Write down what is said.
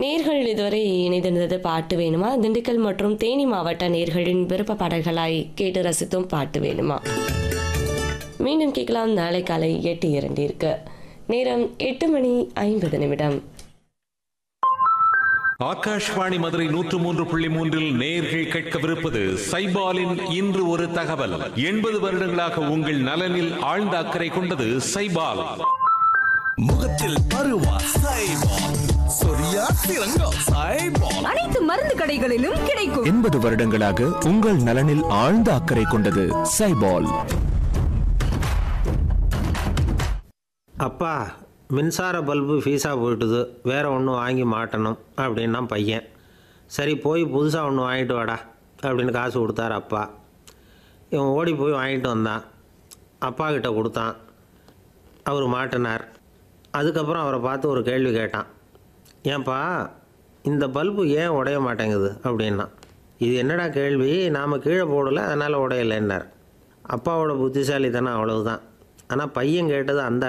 நேர்கள் இதுவரை இணைந்திருந்தது பாட்டு வேணுமா திண்டுக்கல் மற்றும் தேனி மாவட்ட நேர்களின் விருப்ப பாடல்களாய் கேட்டு ரசித்தும் பாட்டு வேணுமா மீண்டும் கேட்கலாம் நாளை காலை எட்டு இரண்டிற்கு நேரம் எட்டு மணி ஐம்பது நிமிடம் ஆகாஷ்வாணி மதுரை நூற்று மூன்று புள்ளி மூன்றில் நேர்கள் கேட்கவிருப்பது சைபாலின் இன்று ஒரு தகவல் எண்பது வருடங்களாக உங்கள் நலனில் ஆழ்ந்த அக்கறை கொண்டது சைபால் முகத்தில் பருவா சைபால் சொரியா சிறங்கம் சைபால் அனைத்து மருந்து கடைகளிலும் கிடைக்கும் எண்பது வருடங்களாக உங்கள் நலனில் ஆழ்ந்த அக்கறை கொண்டது சைபால் அப்பா மின்சார பல்பு ஃபீஸாக போயிட்டுது வேறு ஒன்று வாங்கி மாட்டணும் அப்படின்னா பையன் சரி போய் புதுசாக ஒன்று வாங்கிட்டு வாடா அப்படின்னு காசு கொடுத்தாரு அப்பா இவன் ஓடி போய் வாங்கிட்டு வந்தான் அப்பா கிட்ட கொடுத்தான் அவர் மாட்டினார் அதுக்கப்புறம் அவரை பார்த்து ஒரு கேள்வி கேட்டான் ஏன்பா இந்த பல்பு ஏன் உடைய மாட்டேங்குது அப்படின்னா இது என்னடா கேள்வி நாம் கீழே போடலை அதனால் உடையலைன்னார் அப்பாவோட புத்திசாலித்தனம் அவ்வளவுதான் ஆனால் பையன் கேட்டது அந்த